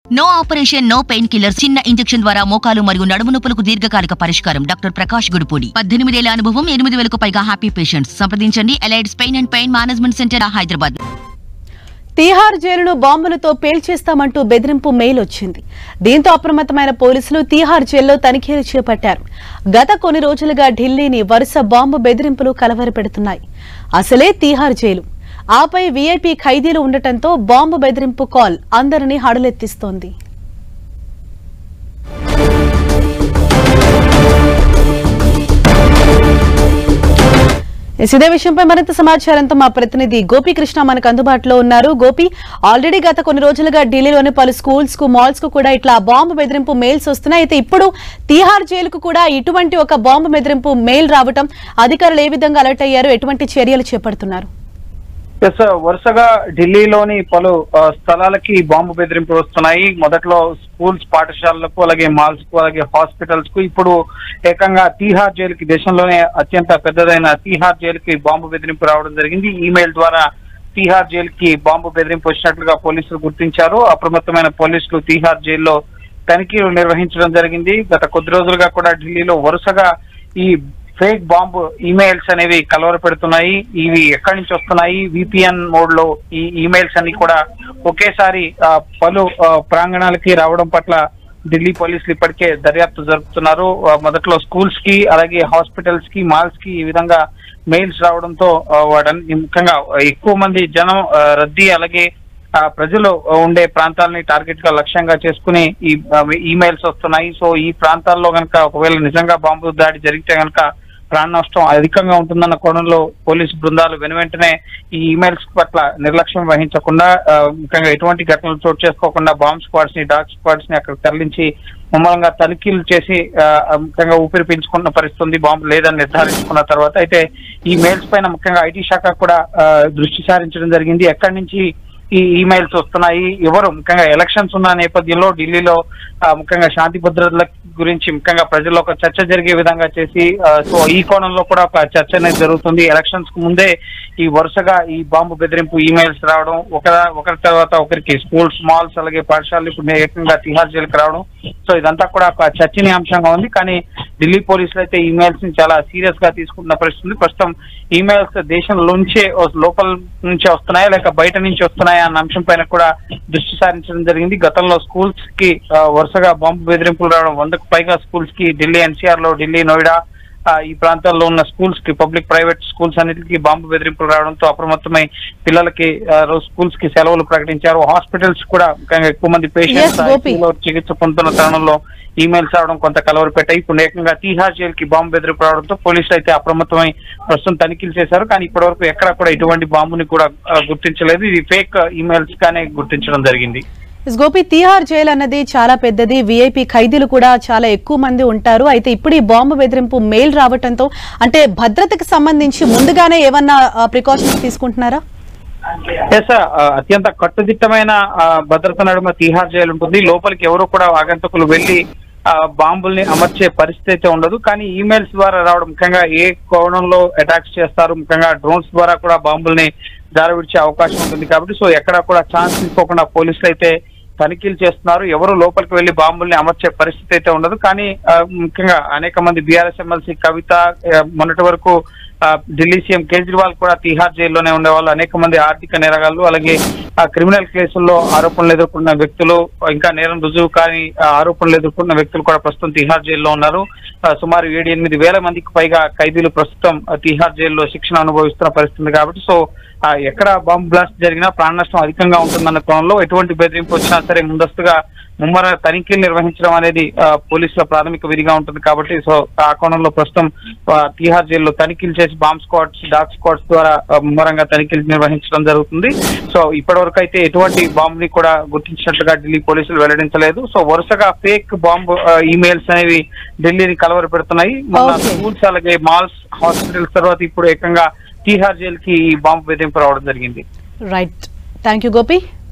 No operation no pain killer చిన్న injection ద్వారా మోకాలు మరియు నడుము నొప్పులకు దీర్ఘకాలిక పరిష్కారం డాక్టర్ ప్రకాష్ గుడిపూడి పద్దెనిమిదేళ్ల అనుభవం ఎనిమిది వేలకు పైగా హ్యాపీ పేషెంట్స్ సంప్రదించండి allied's pain and pain management center Hyderabad Tihar జైలును బాంబులతో పేల్చేస్తామంటూ బెదిరింపు మెయిల్ వచ్చింది దీంతో అప్రమత్తమైన పోలీసులు తీహార్ జైల్లో తనిఖీలు చేపట్టారు గత కొన్ని రోజులుగా ఢిల్లీని వరుస బాంబు బెదిరింపులు కలవరపెడుతున్నాయి అసలే తీహార్ జైలు ఆపై వీఐపీ ఖైదీలు ఉండటంతో బాంబు బెదిరింపు కాల్ అందరినీ హడలెత్తిస్తోంది ఎస్, ఇదే విషయంపై మరింత సమాచారంతో మా ప్రతినిధి గోపీకృష్ణ మనకు అందుబాటులో ఉన్నారు గోపి ఆల్రెడీ గత కొన్ని రోజులుగా ఢిల్లీలోని పలు స్కూల్స్ కు మాల్స్ కు కూడా ఇట్లా బాంబు బెదిరింపు మెయిల్స్ వస్తున్నాయి అయితే ఇప్పుడు తీహార్ జైలుకు కూడా ఇటువంటి ఒక బాంబు బెదిరింపు మెయిల్ రావటం అధికారులు ఏ విధంగా అలర్ట్ అయ్యారు ఎటువంటి చర్యలు చేపడుతున్నారు ఎస్ వరుసగా ఢిల్లీలోని పలు ఆ, స్థలాలకి బాంబు బెదిరింపులు వస్తున్నాయి మొదట్లో స్కూల్స్ పాఠశాలలకు అలాగే మాల్స్ కు అలాగే హాస్పిటల్స్ కు ఇప్పుడు ఏకంగా తీహార్ జైలుకి దేశంలోనే అత్యంత పెద్దదైన తీహార్ జైలుకి బాంబు బెదిరింపు రావడం జరిగింది ఈమెయిల్ ద్వారా తీహార్ జైలుకి బాంబు బెదిరింపు వచ్చినట్లుగా పోలీసులు గుర్తించారు అప్రమత్తమైన పోలీసులు తీహార్ జైల్లో తనిఖీలు నిర్వహించడం జరిగింది గత కొద్ది రోజులుగా కూడా ఢిల్లీలో వరుసగా ఈ ఫేక్ బాంబు ఈమెయిల్స్ అనేవి కలవర పెడుతున్నాయి ఇవి ఎక్కడి నుంచి వస్తున్నాయి విపిఎన్ మోడ్ లో ఈ ఈమెయిల్స్ అన్ని కూడా ఒకేసారి ఆ, పలు ఆ, ప్రాంగణాలకి రావడం పట్ల ఢిల్లీ పోలీసులు ఇప్పటికే దర్యాప్తు జరుపుతున్నారు ఆ, మొదట్లో స్కూల్స్ కి అలాగే హాస్పిటల్స్ కి మాల్స్ కి ఈ విధంగా మెయిల్స్ రావడంతో ఆ, వాటన్ని ముఖ్యంగా ఎక్కువ మంది జనం ఆ, రద్దీ అలాగే ఆ, ప్రజలు ఉండే ప్రాంతాలని టార్గెట్ గా లక్ష్యంగా చేసుకుని ఈ ఆ, ఈమెయిల్స్ వస్తున్నాయి సో ఈ ప్రాంతాల్లో కనుక ఒకవేళ నిజంగా బాంబు దాడి జరిగితే కనుక ప్రాణ నష్టం అధికంగా ఉంటుందన్న కోణంలో పోలీసు బృందాలు వెనువెంటనే ఈ ఈమెయిల్స్ పట్ల నిర్లక్ష్యం వహించకుండా ఆ, ముఖ్యంగా ఎటువంటి ఘటనలు చోటు చేసుకోకుండా బాంబ్ స్క్వాడ్స్ ని డాగ్ స్క్వాడ్స్ ని అక్కడ తరలించి ముమ్మలంగా తనిఖీలు చేసి ఆ, ముఖ్యంగా ఊపిరి పీల్చుకున్న పరిస్థితి ఉంది బాంబు లేదని నిర్ధారించుకున్న తర్వాత అయితే ఈ మెయిల్స్ పైన ముఖ్యంగా ఐటీ శాఖ కూడా ఆ, దృష్టి సారించడం జరిగింది ఎక్కడి నుంచి ఈ ఈమెయిల్స్ వస్తున్నాయి ఎవరు ముఖ్యంగా ఎలక్షన్స్ ఉన్న నేపథ్యంలో ఢిల్లీలో ఆ, ముఖ్యంగా శాంతి భద్రతల గురించి ముఖ్యంగా ప్రజల్లో ఒక చర్చ జరిగే విధంగా చేసి ఆ, సో ఈ కోణంలో కూడా ఒక చర్చ అనేది జరుగుతుంది ఎలక్షన్స్ కు ముందే ఈ వరుసగా ఈ బాంబు బెదిరింపు ఈమెయిల్స్ రావడం ఒక ఒకరి తర్వాత ఒకరికి స్కూల్స్ మాల్స్ అలాగే పాఠశాలలు ఇప్పుడు ఏకంగా తిహార్ జైలుకి రావడం సో ఇదంతా కూడా ఒక చర్చనీయాంశంగా ఉంది కానీ ఢిల్లీ పోలీసులు అయితే ఈమెయిల్స్ ని చాలా సీరియస్ గా తీసుకుంటున్న పరిస్థితి ఉంది ప్రస్తుతం ఈమెయిల్స్ దేశంలోంచే లోపల నుంచే వస్తున్నాయా లేక బయట నుంచి వస్తున్నాయా అన్న అంశం పైన కూడా దృష్టి సారించడం జరిగింది గతంలో స్కూల్స్ కి ఆ, వరుసగా బాంబు బెదిరింపులు రావడం వందకు పైగా స్కూల్స్ కి ఢిల్లీ ఎన్సీఆర్ లో ఢిల్లీ నోయిడా ఆ, ఈ ప్రాంతాల్లో ఉన్న స్కూల్స్ కి పబ్లిక్ ప్రైవేట్ స్కూల్స్ అన్నిటికీ బాంబు బెదిరింపులు రావడంతో అప్రమత్తమై పిల్లలకి ఆ, రోజు స్కూల్స్ కి సెలవులు ప్రకటించారు హాస్పిటల్స్ కూడా ముఖ్యంగా ఎక్కువ మంది Yes, పేషెంట్స్ గోపి. లో చికిత్స పొందుతున్న తరుణంలో ఈమెయిల్స్ రావడం కొంత కలవర పెట్టాయి ఇప్పుడు ఏకంగా తీహార్ జైల్ కి బాంబు బెదిరింపు రావడంతో పోలీసులు అయితే అప్రమత్తమై ప్రస్తుతం తనిఖీలు చేశారు కానీ ఇప్పటి వరకు ఎక్కడ కూడా ఇటువంటి బాంబుని కూడా ఆ, గుర్తించలేదు ఇది ఫేక్ ఈమెయిల్స్ గానే గుర్తించడం జరిగింది ఎస్ గోపి తీహార్ జైల్ అన్నది చాలా పెద్దది వీఐపీ ఖైదీలు కూడా చాలా ఎక్కువ మంది ఉంటారు అయితే ఇప్పుడు ఈ బాంబు బెదిరింపు మెయిల్ రావటంతో అంటే భద్రతకు సంబంధించి ముందుగానే ఏమన్నా ప్రికాషన్స్ తీసుకుంటున్నారా ఎస్ అత్యంత కట్టుదిట్టమైన ఆ, భద్రత నడుమ తీహార్ జైలు ఉంటుంది లోపలికి ఎవరు కూడా ఆగంతకులు వెళ్లి ఆ, బాంబుల్ని అమర్చే పరిస్థితి అయితే ఉండదు కానీ ఈమెయిల్స్ ద్వారా రావడం ముఖ్యంగా ఏ కోణంలో అటాక్స్ చేస్తారు ముఖ్యంగా డ్రోన్స్ ద్వారా కూడా బాంబుల్ని జారవిడిచే అవకాశం ఉంటుంది కాబట్టి సో ఎక్కడ కూడా ఛాన్స్ తీసుకోకుండా పోలీసులు అయితే తనిఖీలు చేస్తున్నారు ఎవరు లోపలికి వెళ్లి బాంబుల్ని అమర్చే పరిస్థితి అయితే ఉండదు కానీ ఆ, ముఖ్యంగా అనేక మంది బీఆర్ఎస్ ఎమ్మెల్సీ కవిత ఆ, మొన్నటి వరకు ఆ, ఢిల్లీ సీఎం కేజ్రీవాల్ కూడా తిహార్ జైల్లోనే ఉండేవాళ్ళు అనేక మంది ఆర్థిక నేరగాళ్ళు అలాగే ఆ క్రిమినల్ కేసుల్లో ఆరోపణలు ఎదుర్కొన్న వ్యక్తులు ఇంకా నేరం రుజువు కాని ఆ, ఆరోపణలు ఎదుర్కొన్న వ్యక్తులు కూడా ప్రస్తుతం తిహార్ జైల్లో ఉన్నారు ఆ, సుమారు ఏడు ఎనిమిది వేల మందికి పైగా ఖైదీలు ప్రస్తుతం ఆ, తిహార్ జైల్లో శిక్షణ అనుభవిస్తున్న పరిస్థితి ఉంది కాబట్టి సో ఆ, ఎక్కడ బాంబ్ బ్లాస్ట్ జరిగినా ప్రాణ నష్టం అధికంగా ఉంటుందన్న కోణంలో ఎటువంటి బెదిరింపు వచ్చినా సరే ముందస్తుగా ముమ్మర తనిఖీలు నిర్వహించడం అనేది ఆ, పోలీసుల ప్రాథమిక విధిగా ఉంటుంది కాబట్టి సో ఆ కోణంలో ప్రస్తుతం ఆ, తిహార్ జైల్లో తనిఖీలు చేసి బాంబ్ స్క్వాడ్స్ డాగ్ స్క్వాడ్స్ ద్వారా ఆ, ముమ్మరంగా తనిఖీలు నిర్వహించడం జరుగుతుంది సో ఇప్పటి వరకు అయితే ఎటువంటి బాంబ్ ని కూడా గుర్తించినట్లుగా ఢిల్లీ పోలీసులు వెల్లడించలేదు సో వరుసగా ఫేక్ బాంబ్ ఈమెయిల్స్ అనేవి ఢిల్లీని కలవర పెడుతున్నాయి మన Okay. స్కూల్స్ అలాగే మాల్స్ హాస్పిటల్స్ తర్వాత ఇప్పుడు ఏకంగా తిహార్ జైల్ కి ఈ బాంబు బెదిరింపు రావడం జరిగింది రైట్ థ్యాంక్ యూ గోపి